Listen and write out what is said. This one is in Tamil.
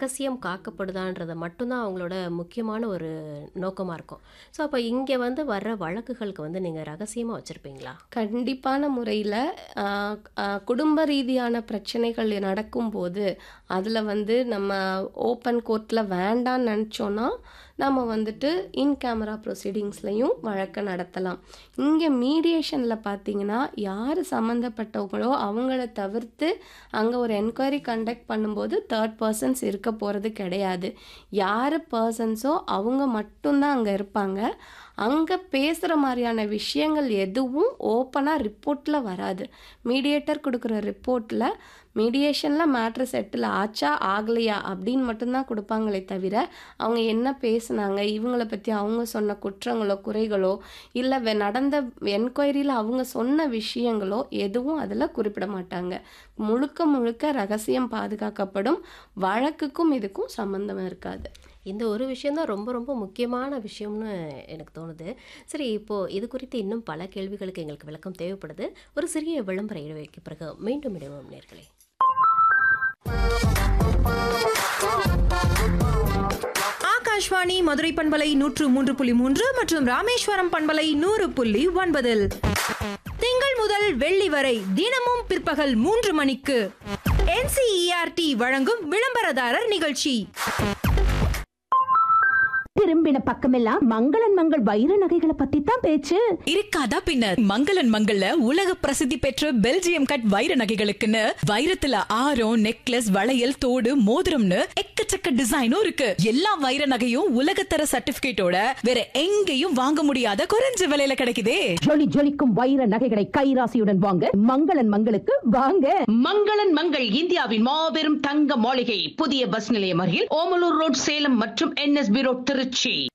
ரகசியம் காக்கப்படுதான்றத மட்டும்தான் அவங்களோட முக்கியமான ஒரு நோக்கமா இருக்கும். ஸோ அப்ப இங்க வந்து வர்ற வழக்குகளுக்கு வந்து நீங்க ரகசியமா வச்சிருப்பீங்களா? கண்டிப்பான முறையில அ அ குடும்ப ரீதியான பிரச்சனைகள் நடக்கும்போது, அதுல வந்து நம்ம ஓப்பன் கோர்ட்ல வேண்டான்னு நெனச்சோம்னா, நம்ம வந்துட்டு இன் கேமரா ப்ரொசீடிங்ஸ்லயும் வழக்க நடத்தலாம். இங்க மீடியேஷன்ல பார்த்தீங்கன்னா, யாரு சம்மந்தப்பட்டவங்களோ அவங்கள தவிர்த்து அங்க ஒரு என்கொயரி கண்டக்ட் பண்ணும்போது தேர்ட் பெர்சன்ஸ் இருக்க போறது கிடையாது. யாரு பெர்சன்ஸோ அவங்க மட்டும் தான் அங்க இருப்பாங்க. அங்க பேசுற மாரியான விஷயங்கள் எதுவும் ஓப்பனா ரிப்போர்ட்ல வராது. மீடியேட்டர் குடுக்குற ரிப்போர்ட்ல மீடியேஷன்ல மேட்டர் செட்டில் ஆச்சா, ஆகலையா அப்படின்னு மட்டும் தான் குடுப்பாங்களே தவிர, அவங்க என்ன பேசுனாங்க, இவங்கள பத்தி அவங்க சொன்ன குற்றங்களோ, குறைகளோ, இல்ல வெ நடந்த என்கொயரில அவங்க சொன்ன விஷயங்களோ எதுவும் அதுல குறிப்பிட மாட்டாங்க. முழுக்க முழுக்க ரகசியம் பாதுகாக்கப்படும். வழக்குக்கும் இதுக்கும் சம்மந்தம் இருக்காது. இந்த ஒரு விஷயம் தான் ரொம்ப ரொம்ப முக்கியமான விஷயம்னு எனக்கு தோணுது. சரி இப்போ இது குறித்து இன்னும் பல கேள்விகளுக்கு எங்களுக்கு விளக்கம் தேவைப்படுது. ஒரு சிறிய விளம்பர இடைவேளைக்கு பிறகு மீண்டும் இணைவோம் நேயர்களே. ஆகாஷ்வாணி மதுரை பண்பலை நூற்று மூன்று புள்ளி மூன்று மற்றும் ராமேஸ்வரம் பண்பலை நூறு புள்ளி ஒன்பதில் திங்கள் முதல் வெள்ளி வரை தினமும் பிற்பகல் மூன்று மணிக்கு என்சிஇஆர்டி வழங்கும் விளம்பரதாரர் நிகழ்ச்சி திரும்பின பக்கமெல்லாம் மங்களன் மங்கள் வைர நகைகளை பத்தி தான் பேச்சு இருக்காதா பின்னர் மங்களன் மங்கள்ல உலக பிரசித்தி பெற்ற பெல்ஜியம் கட் வைர நகைகளுக்குன்னு வைரத்துல ஆரம் நெக்லஸ் வளையல் தோடு மோதிரம்னு எக்கச்சக்க டிசைனும் இருக்கு எல்லா வைர நகையும் உலகத்தர சர்டிபிகேட்டோட வேற எங்கேயும் வாங்க முடியாத குறைஞ்ச விலையில கிடைக்குதே ஜொலி ஜொலிக்கும் வைர நகைகளை கைராசியுடன் வாங்க மங்களன் மங்களுக்கு வாங்க மங்களன் மங்கள் இந்தியாவின் மாபெரும் தங்க மாளிகை புதிய பஸ் நிலையம் அருகில் ஓமலூர் ரோட் சேலம் மற்றும் என்எஸ்பி ரோட் திருச்சி